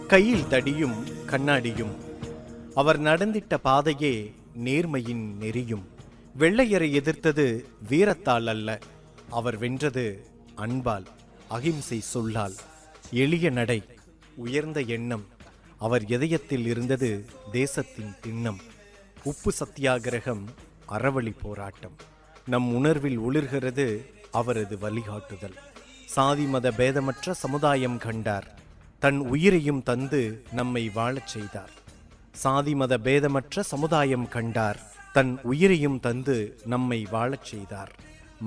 கையில் தடியும் கண்ணாடியும் அவர் நடந்திட்ட பாதையே நேர்மையின் நெறியும் வெள்ளையரை எதிர்த்தது வீரத்தால் அல்ல அவர் வென்றது அன்பால் அகிம்சை சொல்லால் எளிய நடை உயர்ந்த எண்ணம் அவர் இதயத்தில் இருந்தது தேசத்தின் திண்ணம் உப்பு சத்தியாகிரகம் அறவழி போராட்டம் நம் உணர்வில் ஒளிர்கிறது அவரது வழிகாட்டுதல் சாதி மத பேதமற்ற சமுதாயம் கண்டார் தன் உயிரையும் தந்து நம்மை வாழச் செய்தார் சாதி மத பேதமற்ற சமுதாயம் கண்டார் தன் உயிரையும் தந்து நம்மை வாழச் செய்தார்